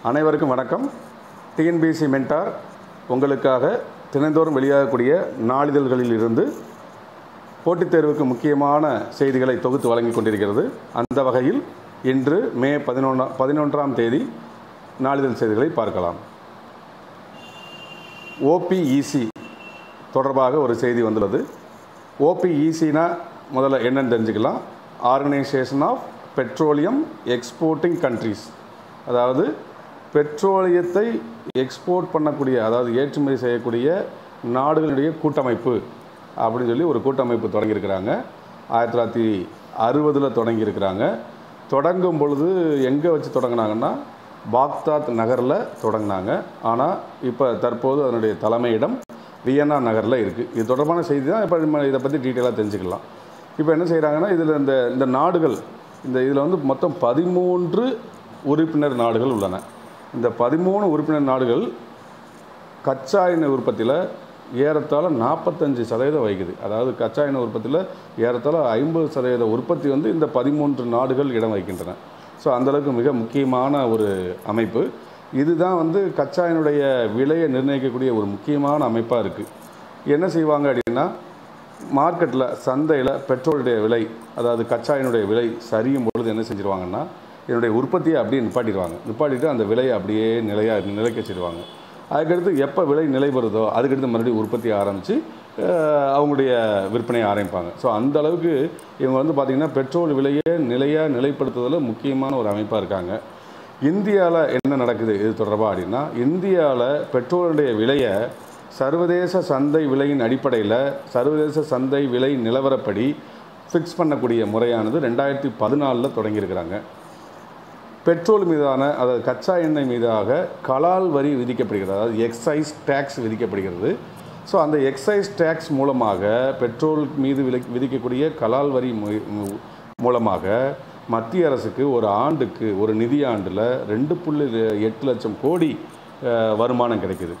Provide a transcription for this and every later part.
அனைவருக்கும் வணக்கம் TNPSC mentor உங்களுக்காக தினந்தோறும் வெளியாகக்கூடிய நாளிதழ்களில் இருந்து போட்டித் தேர்வுக்கு முக்கியமான செய்திகளை தொகுத்து வழங்கிக் கொண்டிருக்கிறது அந்த வகையில் இன்று மே பதினொன்றா பதினொன்றாம் தேதி நாளிதழ் செய்திகளை பார்க்கலாம் ஓபிஇசி தொடர்பாக ஒரு செய்தி வந்துள்ளது ஓபிஇசினா முதல்ல என்னன்னு தெரிஞ்சுக்கலாம் organisation of petroleum exporting countries அதாவது பெட்ரோலியத்தை எக்ஸ்போர்ட் பண்ணக்கூடிய அதாவது ஏற்றுமதி செய்யக்கூடிய நாடுகளுடைய கூட்டமைப்பு அப்படின்னு சொல்லி ஒரு கூட்டமைப்பு தொடங்கியிருக்கிறாங்க ஆயிரத்தி தொள்ளாயிரத்தி அறுபதில் தொடங்கியிருக்கிறாங்க தொடங்கும் பொழுது எங்கே வச்சு தொடங்கினாங்கன்னா பாக்தாத் நகரில் தொடங்கினாங்க ஆனால் இப்போ தற்போது அதனுடைய தலைமையிடம் வியன்னா நகரில் இருக்குது இது தொடர்பான செய்தி தான் இப்போ நம்ம இதை பற்றி டீட்டெயிலாக தெரிஞ்சுக்கலாம் இப்போ என்ன செய்கிறாங்கன்னா இதில் இந்த இந்த நாடுகள் இந்த இதில் வந்து மொத்தம் பதிமூன்று உறுப்பினர் நாடுகள் உள்ளன இந்த பதிமூணு உறுப்பினர் நாடுகள் கச்சா எண்ணெய் உற்பத்தியில் ஏறத்தாழ நாற்பத்தஞ்சு சதவீதம் வகிக்குது அதாவது கச்சா எண்ணெய் உற்பத்தியில் ஏறத்தாழ ஐம்பது சதவீத உற்பத்தி வந்து இந்த பதிமூன்று நாடுகள் இடம் வகிக்கின்றன ஸோ அந்தளவுக்கு மிக முக்கியமான ஒரு அமைப்பு இதுதான் வந்து கச்சா எண்ணெயுடைய விலையை நிர்ணயிக்கக்கூடிய ஒரு முக்கியமான அமைப்பாக இருக்குது என்ன செய்வாங்க அப்படின்னா மார்க்கெட்டில் சந்தையில் பெட்ரோலுடைய விலை அதாவது கச்சா எண்ணெயுடைய விலை சரியும் பொழுது என்ன செஞ்சுருவாங்கன்னா என்னுடைய உற்பத்தியை அப்படியே நிப்பாட்டிடுவாங்க நிப்பாட்டிட்டு அந்த விலையை அப்படியே நிலையாக நிலைக்க வச்சிருவாங்க அதுக்கடுத்து எப்போ விலை நிலை வருதோ அதுக்கடுத்து மறுபடியும் உற்பத்தி ஆரம்பித்து அவங்களுடைய விற்பனையை ஆரம்பிப்பாங்க ஸோ அந்த அளவுக்கு இவங்க வந்து பார்த்திங்கன்னா பெட்ரோல் விலையை நிலையாக நிலைப்படுத்துவதில் முக்கியமான ஒரு அமைப்பாக இருக்காங்க இந்தியாவில் என்ன நடக்குது இது தொடர்பாக அப்படின்னா இந்தியாவில் பெட்ரோலுடைய விலையை சர்வதேச சந்தை விலையின் அடிப்படையில் சர்வதேச சந்தை விலை நிலவரப்படி ஃபிக்ஸ் பண்ணக்கூடிய முறையானது ரெண்டாயிரத்தி பதினாலில் தொடங்கியிருக்கிறாங்க பெட்ரோல் மீதான அதாவது கச்சா எண்ணெய் மீதாக கலால் வரி விதிக்கப்படுகிறது அதாவது எக்ஸைஸ் டேக்ஸ் விதிக்கப்படுகிறது ஸோ அந்த எக்ஸைஸ் டேக்ஸ் மூலமாக பெட்ரோல் மீது விலை விதிக்கக்கூடிய கலால் வரி மு- மு- மூலமாக மத்திய அரசுக்கு ஒரு ஆண்டுக்கு ஒரு நிதியாண்டில் ரெண்டு புள்ளி எட்டு லட்சம் கோடி அஹ், வருமானம் கிடைக்குது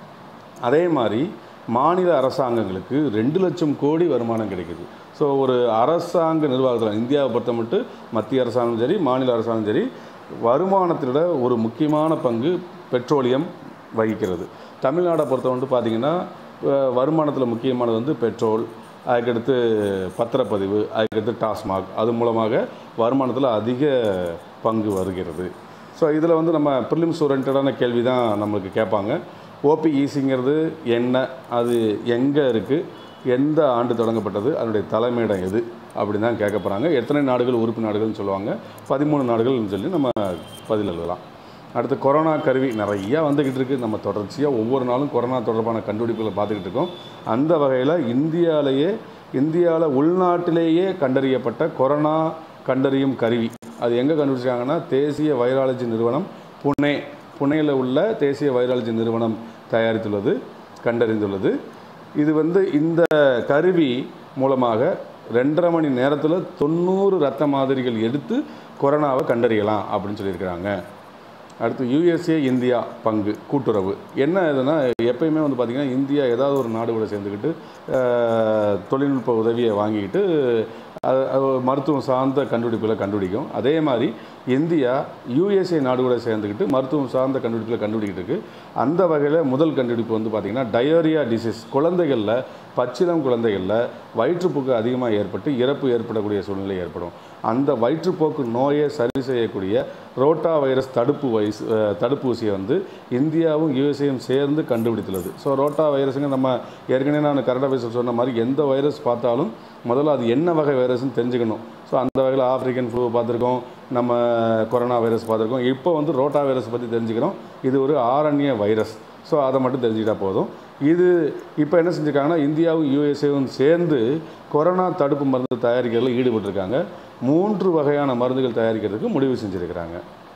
அதே மாதிரி மாநில அரசாங்கங்களுக்கு ரெண்டு லட்சம் கோடி வருமானம் கிடைக்குது ஸோ ஒரு அரசாங்க நிர்வாகத்தில் இந்தியாவை பொறுத்த மட்டும் மத்திய அரசாங்கம் சரி மாநில அரசாங்கம் சரி வருமானத்திலோட ஒரு முக்கியமான பங்கு பெட்ரோலியம் வகிக்கிறது தமிழ்நாடை பொறுத்த மட்டும் பார்த்திங்கன்னா வருமானத்தில் முக்கியமானது வந்து பெட்ரோல் அதுக்கடுத்து பத்திரப்பதிவு அதுக்கடுத்து டாஸ்மாக் அது மூலமாக வருமானத்தில் அதிக பங்கு வருகிறது ஸோ இதில் வந்து நம்ம ப்ரிலிம்ஸ் ஓரியன்டான கேள்வி தான் நம்மளுக்கு கேட்பாங்க ஓபிஇசிங்கிறது என்ன அது எங்கே இருக்குது எந்த ஆண்டு தொடங்கப்பட்டது அதனுடைய தலைமையிடம் எது அப்படின்னு தான் கேட்க போகிறாங்க எத்தனை நாடுகள் உறுப்பு நாடுகள்னு சொல்லுவாங்க பதிமூணு நாடுகள்னு சொல்லி நம்ம பதில் எழுதலாம் அடுத்து கொரோனா கருவி நிறையா வந்துக்கிட்டு இருக்குது நம்ம தொடர்ச்சியாக ஒவ்வொரு நாளும் கொரோனா தொடர்பான கண்டுபிடிப்புகளை பார்த்துக்கிட்டு இருக்கோம் அந்த வகையில் இந்தியாவிலேயே இந்தியாவில் உள்நாட்டிலேயே கண்டறியப்பட்ட கொரோனா கண்டறியும் கருவி அது எங்கே கண்டுபிடிச்சாங்கன்னா தேசிய வைராலஜி நிறுவனம் புனே புனேயில் உள்ள தேசிய வைராலஜி நிறுவனம் தயாரித்துள்ளது கண்டறிந்துள்ளது இது வந்து இந்த கருவி மூலமாக ரெண்டரை மணி நேரத்தில் தொண்ணூறு ரத்த மாதிரிகள் எடுத்து கொரோனாவை கண்டறியலாம் அப்படின்னு சொல்லியிருக்கிறாங்க அடுத்து யூஎஸ்ஏ இந்தியா பங்கு கூட்டுறவு என்ன இதுனா எப்பயுமே வந்து பார்த்திங்கன்னா இந்தியா ஏதாவது ஒரு நாடு கூட சேர்ந்துக்கிட்டு அஹ், தொழில்நுட்ப உதவியை வாங்கிக்கிட்டு அது அது மருத்துவம் சார்ந்த கண்டுபிடிப்புகளை கண்டுபிடிக்கும் அதே மாதிரி இந்தியா யூஎஸ்ஏ நாடு கூட சேர்ந்துக்கிட்டு மருத்துவம் சார்ந்த கண்டுபிடிப்புகளை கண்டுபிடிக்கிட்டு இருக்கு அந்த வகையில் முதல் கண்டுபிடிப்பு வந்து பார்த்திங்கன்னா டயோரியா டிசீஸ் குழந்தைகளில் பச்சிளம் குழந்தைகளில் வயிற்றுப்போக்கு அதிகமாக ஏற்பட்டு இறப்பு ஏற்படக்கூடிய சூழ்நிலை ஏற்படும் அந்த வயிற்றுப்போக்கு நோயை சரி செய்யக்கூடிய ரோட்டா வைரஸ் தடுப்பு வைஸ் அஹ், தடுப்பூசியை வந்து இந்தியாவும் யூஎஸ்ஏயும் சேர்ந்து கண்டுபிடித்துள்ளது ஸோ ரோட்டா வைரஸுங்க நம்ம ஏற்கனவே நான் கரண்ட் வைரஸ் சொன்ன மாதிரி எந்த வைரஸ் பார்த்தாலும் முதல்ல அது என்ன வகை வைரஸ்னு தெரிஞ்சுக்கணும் ஸோ அந்த வகையில் ஆப்பிரிக்கன் ஃப்ளூ பார்த்துருக்கோம் நம்ம கொரோனா வைரஸ் பார்த்துருக்கோம் இப்போ வந்து ரோட்டா வைரஸ் பற்றி தெரிஞ்சுக்கிறோம் இது ஒரு ஆரண்ய வைரஸ் ஸோ அதை மட்டும் தெரிஞ்சுக்கிட்டா போதும் இது இப்போ என்ன செஞ்சுருக்காங்கன்னா இந்தியாவும் யூஎஸ்ஏவும் சேர்ந்து கொரோனா தடுப்பு மருந்து தயாரிக்கிறதுல ஈடுபட்டிருக்காங்க மூன்று வகையான மருந்துகள் தயாரிக்கிறதுக்கு முடிவு செஞ்சுருக்கிறாங்க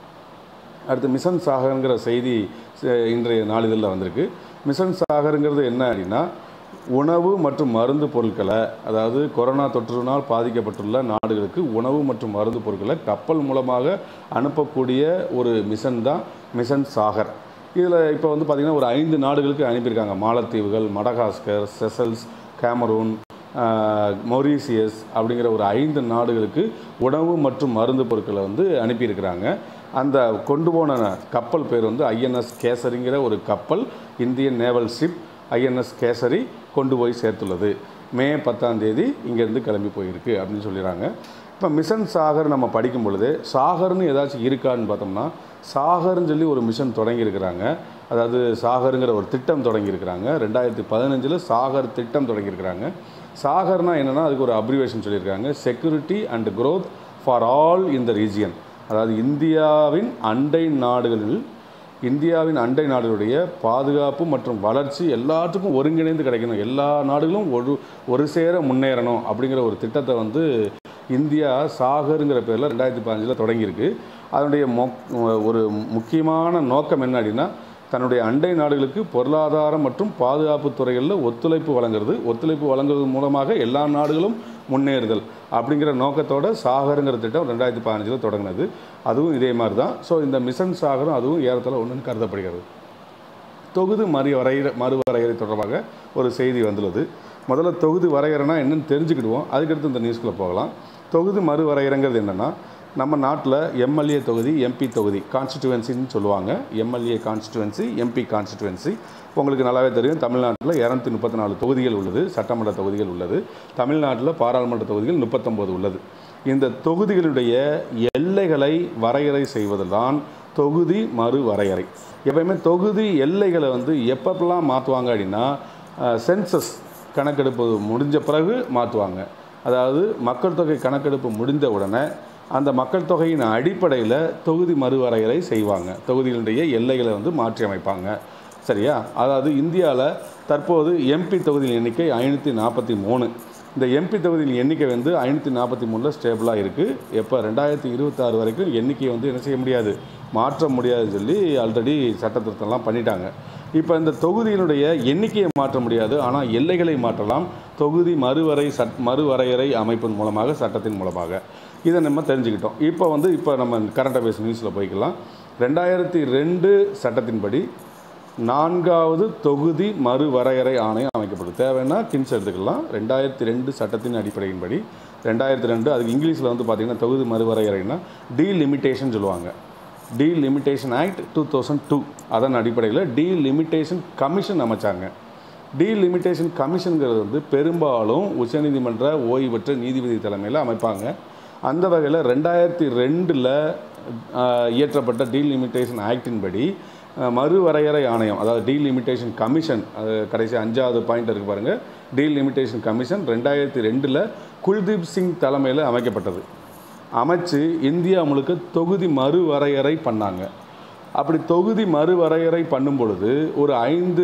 அடுத்து மிஷன் சாகருங்கிற செய்தி அஹ், இன்றைய நாளிதழில் வந்திருக்கு மிஷன் சாகருங்கிறது என்ன அப்படின்னா உணவு மற்றும் மருந்து பொருட்களை அதாவது கொரோனா தொற்றினால் பாதிக்கப்பட்டுள்ள நாடுகளுக்கு உணவு மற்றும் மருந்து பொருட்களை கப்பல் மூலமாக அனுப்பக்கூடிய ஒரு மிஷன் தான் மிஷன் சாகர் இதில் இப்போ வந்து பார்த்திங்கன்னா ஒரு ஐந்து நாடுகளுக்கு அனுப்பியிருக்காங்க மாலத்தீவுகள் மடகாஸ்கர் செசல்ஸ் கேமரூன் ஆஹ், மொரீசியஸ் அப்படிங்கிற ஒரு ஐந்து நாடுகளுக்கு உணவு மற்றும் மருந்து பொருட்களை வந்து அனுப்பியிருக்கிறாங்க அந்த கொண்டு போன கப்பல் பேர் வந்து ஐஎன்எஸ் கேசரிங்கிற ஒரு கப்பல் Indian naval ship INS Kesari கொண்டு போய் சேர்த்துள்ளது மே பத்தாம் தேதி இங்கேருந்து கிளம்பி போயிருக்கு அப்படின்னு சொல்லிடுறாங்க இப்போ மிஷன் சாகர் நம்ம படிக்கும் பொழுது சாகர்னு ஏதாச்சும் இருக்கான்னு பார்த்தோம்னா சாகர்னு சொல்லி ஒரு மிஷன் தொடங்கியிருக்கிறாங்க அதாவது சாகருங்கிற ஒரு திட்டம் தொடங்கியிருக்கிறாங்க ரெண்டாயிரத்தி பதினஞ்சில் சாகர் திட்டம் தொடங்கியிருக்கிறாங்க சாகர்னா என்னென்னா அதுக்கு ஒரு அப்ரிவேஷன் சொல்லியிருக்காங்க security and growth for all இந்த ரீஜியன் அதாவது இந்தியாவின் அண்டை நாடுகளில் இந்தியாவின் அண்டை நாடுகளுடைய பாதுகாப்பு மற்றும் வளர்ச்சி எல்லாத்துக்கும் ஒருங்கிணைந்து கிடைக்கணும் எல்லா நாடுகளும் ஒரு ஒரு சேர முன்னேறணும் அப்படிங்கிற ஒரு திட்டத்தை வந்து இந்தியா சாகருங்கிற பேரில் ரெண்டாயிரத்தி பதினஞ்சில் தொடங்கியிருக்கு அதனுடைய மொக் ஒரு முக்கியமான நோக்கம் என்ன அப்படின்னா தன்னுடைய அண்டை நாடுகளுக்கு பொருளாதாரம் மற்றும் பாதுகாப்பு துறைகளில் ஒத்துழைப்பு வழங்குறது ஒத்துழைப்பு வழங்குறது மூலமாக எல்லா நாடுகளும் முன்னேறுதல் அப்படிங்கிற நோக்கத்தோட சாகருங்கிற திட்டம் ரெண்டாயிரத்தி பதினஞ்சில் தொடங்கினது அதுவும் இதே மாதிரி தான் ஸோ இந்த மிஷன் சாகரும் அதுவும் ஏறத்தாழ ஒன்றுன்னு கருதப்படுகிறது தொகுதி மறு வரையறை மறுவரையறை தொடர்பாக ஒரு செய்தி வந்துள்ளது முதல்ல தொகுதி வரையறைனா என்னன்னு தெரிஞ்சுக்கிடுவோம் அதுக்கடுத்து இந்த நியூஸ்குள்ளே போகலாம் தொகுதி மறுவரையறைங்கிறது என்னென்னா நம்ம நாட்டில் எம்எல்ஏ தொகுதி எம்பி தொகுதி கான்ஸ்டிடுவன்சின்னு சொல்லுவாங்க எம்எல்ஏ கான்ஸ்டிடுவன்சி எம்பி கான்ஸ்டிடுவன்சி உங்களுக்கு நல்லாவே தெரியும் தமிழ்நாட்டில் இரநூத்தி முப்பத்தி நாலு தொகுதிகள் உள்ளது சட்டமன்ற தொகுதிகள் உள்ளது தமிழ்நாட்டில் பாராளுமன்ற தொகுதிகள் முப்பத்தொம்போது உள்ளது இந்த தொகுதிகளுடைய எல்லைகளை வரையறை செய்வதுதான் தொகுதி மறு வரையறை எப்பயுமே தொகுதி எல்லைகளை வந்து எப்பப்பெல்லாம் மாற்றுவாங்க அப்படின்னா சென்சஸ் கணக்கெடுப்பு முடிஞ்ச பிறகு மாற்றுவாங்க அதாவது மக்கள் தொகை கணக்கெடுப்பு முடிந்த உடனே அந்த மக்கள் தொகையின் அடிப்படையில் தொகுதி மறுவரையறை செய்வாங்க தொகுதிகளுடைய எல்லைகளை வந்து மாற்றி அமைப்பாங்க சரியா அதாவது இந்தியாவில் தற்போது எம்பி தொகுதியின் எண்ணிக்கை ஐநூற்றி நாற்பத்தி மூணு இந்த எம்பி தொகுதியின் எண்ணிக்கை வந்து ஐநூற்றி நாற்பத்தி மூணில் ஸ்டேபிளாக இருக்குது எப்போ ரெண்டாயிரத்தி இருபத்தாறு வரைக்கும் எண்ணிக்கையை வந்து என்ன செய்ய முடியாது மாற்ற முடியாதுன்னு சொல்லி ஆல்ரெடி சட்டத்திருத்தம்லாம் பண்ணிட்டாங்க இப்போ இந்த தொகுதியினுடைய எண்ணிக்கையை மாற்ற முடியாது ஆனால் எல்லைகளை மாற்றலாம் தொகுதி மறுவரை சட் மறுவரையறை அமைப்பின் மூலமாக சட்டத்தின் மூலமாக இதை நம்ம தெரிஞ்சுக்கிட்டோம் இப்போ வந்து இப்போ நம்ம கரண்ட் அஃபேர்ஸ் நியூஸில் போய்க்கலாம் ரெண்டாயிரத்தி ரெண்டு சட்டத்தின்படி நான்காவது தொகுதி மறுவரையறை ஆணையம் அமைக்கப்படும் தேவைன்னா கின்ஸ் எடுத்துக்கலாம் ரெண்டாயிரத்தி ரெண்டு சட்டத்தின் அடிப்படையின்படி ரெண்டாயிரத்தி ரெண்டு அதுக்கு இங்கிலீஷில் வந்து பார்த்திங்கன்னா தொகுதி மறுவரையறைனா டீலிமிட்டேஷன் சொல்லுவாங்க delimitation act two thousand two அதன் அடிப்படையில் டீலிமிட்டேஷன் கமிஷன் அமைச்சாங்க டீலிமிட்டேஷன் கமிஷனுங்கிறது வந்து பெரும்பாலும் உச்சநீதிமன்ற ஓய்வு பெற்ற நீதிபதி தலைமையில் அமைப்பாங்க அந்த வகையில் ரெண்டாயிரத்தி ரெண்டில் இயற்றப்பட்ட டீலிமிட்டேஷன் ஆக்டின் படி அஹ், மறுவரையறை ஆணையம் அதாவது டீலிமிட்டேஷன் கமிஷன் அது கடைசி அஞ்சாவது பாயிண்ட் இருக்கு பாருங்கள் டீலிமிட்டேஷன் கமிஷன் ரெண்டாயிரத்தி ரெண்டில் குல்தீப் சிங் தலைமையில் அமைக்கப்பட்டது அமைச்சு இந்தியா முழுக்க தொகுதி மறுவரையறை பண்ணாங்க அப்படி தொகுதி மறுவரையறை பண்ணும் பொழுது ஒரு ஐந்து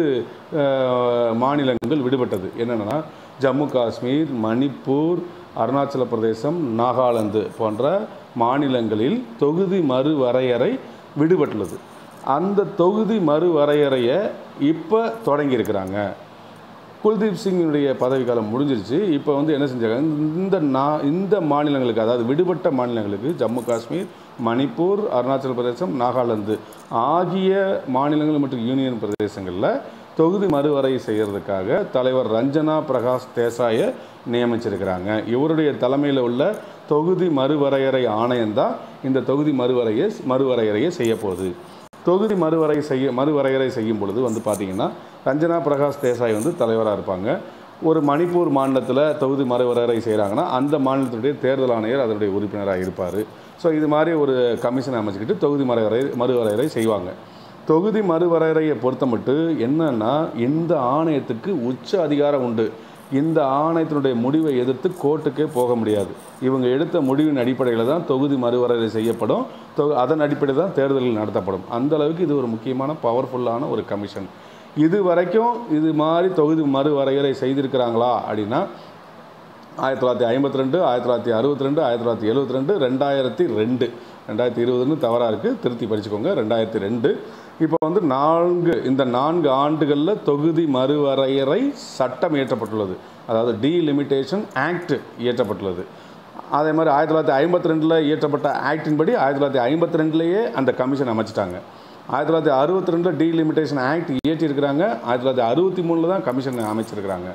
அஹ், மாநிலங்கள் விடுபட்டது என்னென்னா ஜம்மு காஷ்மீர் மணிப்பூர் அருணாச்சல பிரதேசம் நாகாலாந்து போன்ற மாநிலங்களில் தொகுதி மறுவரையறை விடுபட்டுள்ளது அந்த தொகுதி மறுவரையறையை இப்போ தொடங்கியிருக்கிறாங்க குல்தீப் சிங்கினுடைய பதவிக்காலம் முடிஞ்சிருச்சு இப்போ வந்து என்ன செஞ்சாங்க இந்த நா இந்த மாநிலங்களுக்கு அதாவது விடுபட்ட மாநிலங்களுக்கு ஜம்மு காஷ்மீர் மணிப்பூர் அருணாச்சல பிரதேசம் நாகாலாந்து ஆகிய மாநிலங்கள் மற்றும் யூனியன் பிரதேசங்களில் தொகுதி மறுவரை செய்கிறதுக்காக தலைவர் ரஞ்சனா பிரகாஷ் தேசாயை நியமிச்சிருக்கிறாங்க இவருடைய தலைமையில் உள்ள தொகுதி மறுவரையறை ஆணையம்தான் இந்த தொகுதி மறுவரையை மறுவரையறையை செய்ய போகுது தொகுதி மறுவரை செய்ய மறுவரையறை செய்யும் பொழுது வந்து பார்த்தீங்கன்னா ரஞ்சனா பிரகாஷ் தேசாய் வந்து தலைவராக இருப்பாங்க ஒரு மணிப்பூர் மாநிலத்தில் தொகுதி மறுவரையறை செய்கிறாங்கன்னா அந்த மாநிலத்தினுடைய தேர்தல் ஆணையர் அதனுடைய உறுப்பினராக இருப்பார் ஸோ இது மாதிரி ஒரு கமிஷன் அமைச்சுக்கிட்டு தொகுதி மறுவரை மறுவரையறை செய்வாங்க தொகுதி மறுவரையறையை பொறுத்தமட்டு என்னன்னா இந்த ஆணையத்துக்கு உச்ச அதிகாரம் உண்டு இந்த ஆணையத்தினுடைய முடிவை எதிர்த்து கோர்ட்டுக்கே போக முடியாது இவங்க எடுத்த முடிவின் அடிப்படையில் தான் தொகுதி மறுவரையறை செய்யப்படும் தொ- அதன் அடிப்படையில் தான் தேர்தல்கள் நடத்தப்படும் அந்த அளவுக்கு இது ஒரு முக்கியமான பவர்ஃபுல்லான ஒரு கமிஷன் இது வரைக்கும் இது மாதிரி தொகுதி மறுவரையறை செய்திருக்கிறாங்களா அப்படின்னா ஆயிரத்தி தொள்ளாயிரத்தி ஐம்பத்தி ரெண்டு ஆயிரத்தி தொள்ளாயிரத்தி அறுபத்தி ரெண்டு ஆயிரத்தி தொள்ளாயிரத்தி எழுபத்தி ரெண்டு ரெண்டாயிரத்தி ரெண்டு ரெண்டாயிரத்தி இருபதுன்னு தவறாக இருக்குது திருத்தி படிச்சுக்கோங்க ரெண்டாயிரத்தி ரெண்டு இப்போ வந்து நான்கு இந்த நான்கு ஆண்டுகளில் தொகுதி மறுவரையறை சட்டம் இயற்றப்பட்டுள்ளது அதாவது டீலிமிட்டேஷன் ஆக்ட் இயற்றப்பட்டுள்ளது அதே மாதிரி ஆயிரத்தி தொள்ளாயிரத்தி ஐம்பத்தி ரெண்டில் இயற்றப்பட்ட ஆக்டின் படி ஆயிரத்தி தொள்ளாயிரத்தி ஐம்பத்தி ரெண்டுலேயே அந்த கமிஷன் அமைச்சிட்டாங்க ஆயிரத்தி தொள்ளாயிரத்தி அறுபத்தி ரெண்டில் டீலிமிட்டேஷன் ஆக்ட் இயற்றியிருக்கிறாங்க ஆயிரத்தி தொள்ளாயிரத்தி அறுபத்தி மூணில் தான் கமிஷன் அமைச்சிருக்கிறாங்க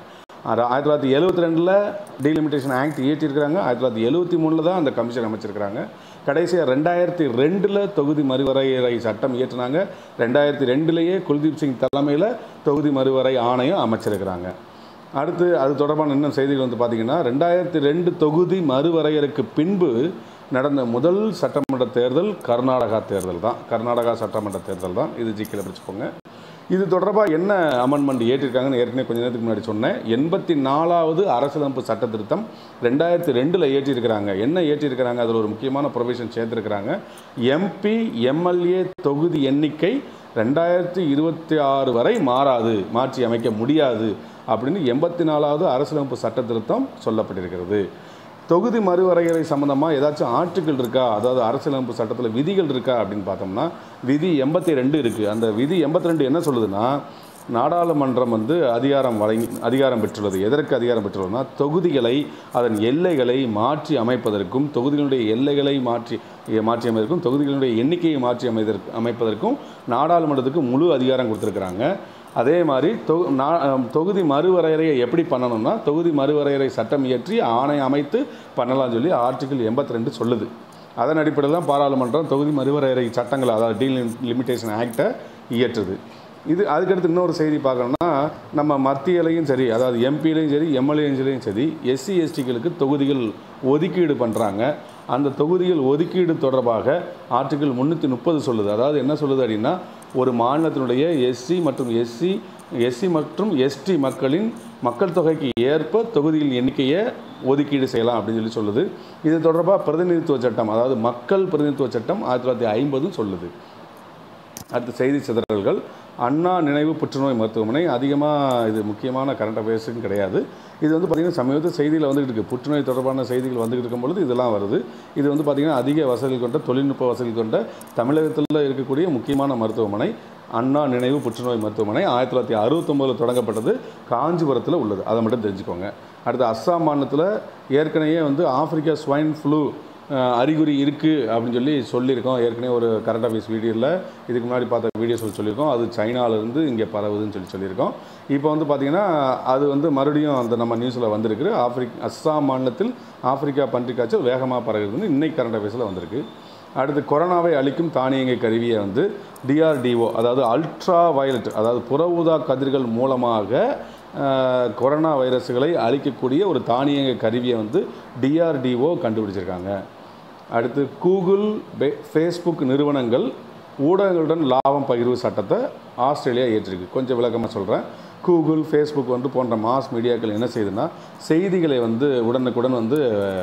ஆ- ஆயிரத்தி தொள்ளாயிரத்தி எழுபத்தி ரெண்டில் டீலிமிட்டேஷன் ஆக்ட் இயற்றியிருக்கிறாங்க ஆயிரத்தி தொள்ளாயிரத்தி எழுபத்தி மூணில் தான் அந்த கமிஷன் அமைச்சிருக்கிறாங்க கடைசியாக ரெண்டாயிரத்தி ரெண்டில் தொகுதி மறுவரையறை சட்டம் இயற்றினாங்க ரெண்டாயிரத்தி ரெண்டுலேயே குல்தீப் சிங் தலைமையில் தொகுதி மறுவரை ஆணையம் அமைச்சிருக்கிறாங்க அடுத்து அது தொடர்பான இன்னும் செய்திகள் வந்து பார்த்திங்கன்னா ரெண்டாயிரத்தி ரெண்டு தொகுதி மறுவரையறைக்கு பின்பு நடந்த முதல் சட்டமன்ற தேர்தல் கர்நாடகா தேர்தல் தான் கர்நாடகா சட்டமன்ற தேர்தல் தான் இது ஜிக்கில் பிடிச்சிக்கோங்க இது தொடர்பாக என்ன அமெண்ட்மெண்ட் ஏற்றிருக்காங்கன்னு ஏற்கனவே கொஞ்ச நேரத்துக்கு முன்னாடி சொன்னேன் எண்பத்தி நாலாவது அரசியலமைப்பு சட்ட திருத்தம் ரெண்டாயிரத்தி ரெண்டில் ஏற்றிருக்கிறாங்க என்ன ஏற்றிருக்கிறாங்க அதில் ஒரு முக்கியமான ப்ரொவிஷன் சேர்த்துருக்கிறாங்க எம்பி எம்எல்ஏ தொகுதி எண்ணிக்கை ரெண்டாயிரத்தி இருபத்தி ஆறு வரை மாறாது மாற்றி அமைக்க முடியாது அப்படின்னு எண்பத்தி நாலாவது அரசியலமைப்பு சட்ட திருத்தம் சொல்லப்பட்டிருக்கிறது தொகுதி மறுவரையறை சம்மந்தமாக ஏதாச்சும் ஆர்டிக்கிள் இருக்கா அதாவது அரசியலமைப்பு சட்டத்தில் விதிகள் இருக்கா அப்படின்னு பார்த்தோம்னா விதி எண்பத்தி ரெண்டு இருக்குது அந்த விதி எண்பத்தி ரெண்டு என்ன சொல்லுதுன்னா நாடாளுமன்றம் வந்து அதிகாரம் வழங்கி அதிகாரம் பெற்றுள்ளது எதற்கு அதிகாரம் பெற்றுள்ளதுன்னா தொகுதிகளை அதன் எல்லைகளை மாற்றி அமைப்பதற்கும் தொகுதிகளுடைய எல்லைகளை மாற்றி மாற்றி அமைப்பதற்கும் தொகுதிகளுடைய எண்ணிக்கையை மாற்றி அமைதற்கு அமைப்பதற்கும் நாடாளுமன்றத்துக்கு முழு அதிகாரம் கொடுத்துருக்குறாங்க அதே மாதிரி தொ நா- தொகுதி மறுவரையறையை எப்படி பண்ணணும்னா தொகுதி மறுவரையறை சட்டம் இயற்றி ஆணை அமைத்து பண்ணலாம்னு சொல்லி ஆர்டிகிள் எண்பத்தி ரெண்டு சொல்லுது அதன் அடிப்படையில் தான் பாராளுமன்றம் தொகுதி மறுவரையறை சட்டங்களை அதாவது டீ லிமிட்டேஷன் ஆக்டை இயற்றுது இது அதுக்கடுத்து இன்னொரு செய்தி பார்க்கணும்னா நம்ம மத்தியிலையும் சரி அதாவது எம்பிலையும் சரி எம்எல்ஏலையும் சரி எஸ்சி எஸ்டிகளுக்கு தொகுதிகள் ஒதுக்கீடு பண்ணுறாங்க அந்த தொகுதிகள் ஒதுக்கீடு தொடர்பாக ஆர்டிகிள் முந்நூற்றி முப்பது சொல்லுது அதாவது என்ன சொல்லுது அப்படின்னா ஒரு மாநிலத்தினுடைய எஸ்சி மற்றும் எஸ்சி எஸ்சி மற்றும் எஸ்டி மக்களின் மக்கள் தொகைக்கு ஏற்ப தொகுதியின் எண்ணிக்கையை ஒதுக்கீடு செய்யலாம் அப்படின்னு சொல்லி சொல்லுது இது தொடர்பாக பிரதிநிதித்துவ சட்டம் அதாவது மக்கள் பிரதிநிதித்துவ சட்டம் ஆயிரத்தி தொள்ளாயிரத்தி ஐம்பதும் சொல்லுது அடுத்து செய்தி சிதறல்கள் அண்ணா நினைவு புற்றுநோய் மருத்துவமனை அதிகமாக இது முக்கியமான கரண்ட் அஃபேர்ஸும் கிடையாது இது வந்து பார்த்திங்கன்னா சமீபத்தில் செய்தியில் வந்துகிட்டு இருக்குது புற்றுநோய் தொடர்பான செய்திகள் வந்துகிட்டு இருக்கும் பொழுது இதெல்லாம் வருது இது வந்து பார்த்திங்கன்னா அதிக வசதி கொண்ட தொழில்நுட்ப வசதி கொண்ட தமிழகத்தில் இருக்கக்கூடிய முக்கியமான மருத்துவமனை அண்ணா நினைவு புற்றுநோய் மருத்துவமனை ஆயிரத்தி தொள்ளாயிரத்தி அறுபத்தொம்போதில் தொடங்கப்பட்டது காஞ்சிபுரத்தில் உள்ளது அதை மட்டும் தெரிஞ்சுக்கோங்க அடுத்து அஸ்ஸாம் மாநிலத்தில் ஏற்கனவே வந்து ஆப்பிரிக்கா ஸ்வைன் ஃப்ளூ அஹ் அறிகுறி இருக்குது அப்படின்னு சொல்லி சொல்லியிருக்கோம் ஏற்கனவே ஒரு கரண்ட் அஃபேர்ஸ் வீடியோவில் இதுக்கு முன்னாடி பார்த்த வீடியோஸில் சொல்லியிருக்கோம் அது சைனாலேருந்து இங்கே பரவுதுன்னு சொல்லி சொல்லியிருக்கோம் இப்போ வந்து பார்த்திங்கன்னா அது வந்து மறுபடியும் அந்த நம்ம நியூஸில் வந்திருக்கு ஆப்பிரிக் அஸ்ஸாம் மாநிலத்தில் ஆப்பிரிக்கா பன்றி காய்ச்சல் வேகமாக பரவுதுன்னு இன்னைக்கு கரண்ட் அஃபேர்ஸில் வந்திருக்கு அடுத்து கொரோனாவை அழிக்கும் தானியங்கி கருவியை வந்து டிஆர்டிஓ அதாவது அல்ட்ரா வயலட் அதாவது புற ஊதா கதிர்கள் மூலமாக அஹ், கொரோனா வைரஸ்களை அழிக்கக்கூடிய ஒரு தானியங்கி கருவியை வந்து டிஆர்டிஓ கண்டுபிடிச்சிருக்காங்க அடுத்து கூகுள் பே- ஃபேஸ்புக் நிறுவனங்கள் ஊடகங்களுடன் லாபம் பகிர்வு சட்டத்தை ஆஸ்திரேலியா ஏற்றிருக்கு கொஞ்சம் விளக்கமாக சொல்கிறேன் கூகுள் ஃபேஸ்புக் வந்து போன்ற மாஸ் மீடியாக்கள் என்ன செய்யுதுன்னா செய்திகளை வந்து உடனுக்குடன் வந்து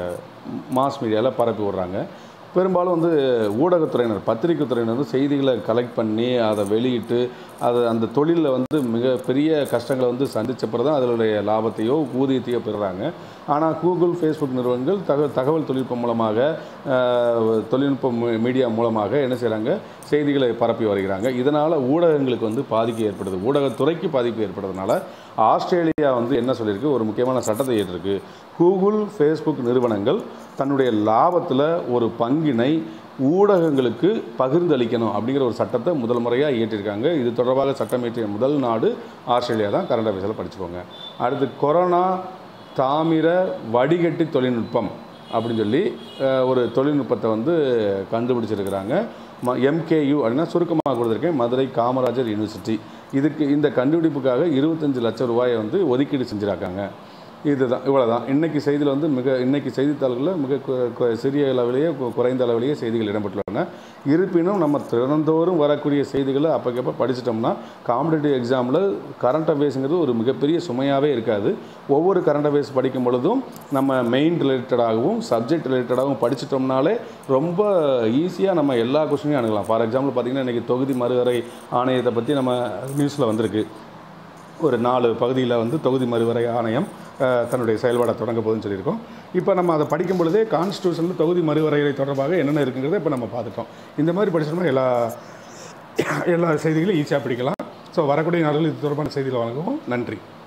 மாஸ் மீடியாவில் பரப்பி விடுறாங்க பெரும்பாலும் வந்து ஊடகத்துறையினர் பத்திரிகை துறையினர் வந்து செய்திகளை கலெக்ட் பண்ணி அதை வெளியிட்டு அதை அந்த தொழிலில் வந்து மிகப்பெரிய கஷ்டங்களை வந்து சந்திச்ச பிறகு தான் அதனுடைய லாபத்தையோ ஊதியத்தையோ பெறுறாங்க ஆனால் கூகுள் ஃபேஸ்புக் நிறுவனங்கள் தகவல் தகவல் தொழில்நுட்பம் மூலமாக அஹ், தொழில்நுட்ப மீ- மீடியா மூலமாக என்ன செய்கிறாங்க செய்திகளை பரப்பி வருகிறாங்க இதனால் ஊடகங்களுக்கு வந்து பாதிப்பு ஏற்படுது ஊடகத்துறைக்கு பாதிப்பு ஏற்படுறதுனால ஆஸ்திரேலியா வந்து என்ன சொல்லியிருக்கு ஒரு முக்கியமான சட்டத்தை ஏற்றிருக்கு கூகுள் ஃபேஸ்புக் நிறுவனங்கள் தன்னுடைய லாபத்தில் ஒரு பங்கினை ஊடகங்களுக்கு பகிர்ந்தளிக்கணும் அப்படிங்கிற ஒரு சட்டத்தை முதல் முறையாக இயற்றிருக்காங்க இது தொடர்பாக சட்டம் இயற்றிய முதல் நாடு ஆஸ்திரேலியா தான் கரண்ட் அஃபேர்ஸில் படிச்சுக்கோங்க அடுத்து கொரோனா தாமிர வடிகட்டி தொழில்நுட்பம் அப்படின்னு சொல்லி அஹ், ஒரு தொழில்நுட்பத்தை வந்து கண்டுபிடிச்சிருக்கிறாங்க ம எம்கேயு அப்படின்னா சுருக்கமாக கொடுத்துருக்கேன் மதுரை காமராஜர் யூனிவர்சிட்டி இதுக்கு இந்த கண்டுபிடிப்புக்காக இருபத்தஞ்சு லட்சம் ரூபாயை வந்து ஒதுக்கீடு செஞ்சுருக்காங்க இதுதான் இவ்வளோதான் இன்னைக்கு செய்தியில் வந்து மிக இன்னைக்கு செய்தித்தாள்களில் மிக கு- கு- சிறிய அளவிலேயே கு- குறைந்த அளவிலேயே செய்திகள் இடம்பெற்றுள்ளன இருப்பினும் நம்ம தினந்தோறும் வரக்கூடிய செய்திகளை அப்பக்கப்போ படிச்சிட்டோம்னா காம்படிட்டிவ் எக்ஸாமில் கரண்ட் அஃபேர்ஸுங்கிறது ஒரு மிகப்பெரிய சுமையாகவே இருக்காது ஒவ்வொரு கரண்ட் அஃபேர்ஸ் படிக்கும் பொழுதும் நம்ம மெயின் ரிலேட்டடாகவும் சப்ஜெக்ட் ரிலேட்டடாகவும் படிச்சிட்டோம்னாலே ரொம்ப ஈஸியாக நம்ம எல்லா கொஸ்டினையும் அணுகலாம் ஃபார் எக்ஸாம்பிள் பார்த்தீங்கன்னா இன்றைக்கி தொகுதி மறுவரை ஆணையத்தை பற்றி நம்ம நியூஸில் வந்திருக்கு ஒரு நாலு பகுதியில் வந்து தொகுதி மறுவரை ஆணையம் அஹ், தன்னுடைய செயல்பாடை தொடங்க போகுதுன்னு சொல்லியிருக்கோம் இப்போ நம்ம அதை படிக்கும் பொழுதே கான்ஸ்டியூஷனில் தொகுதி மறுவரையறை தொடர்பாக என்னென்ன இருக்குங்கிறத இப்போ நம்ம பார்த்துட்டோம் இந்த மாதிரி படிச்சோம்னா எல்லா எல்லா செய்திகளையும் ஈஸியாக படிக்கலாம் ஸோ வரக்கூடிய நாடுகள் இது தொடர்பான செய்திகளை வழங்குவோம் நன்றி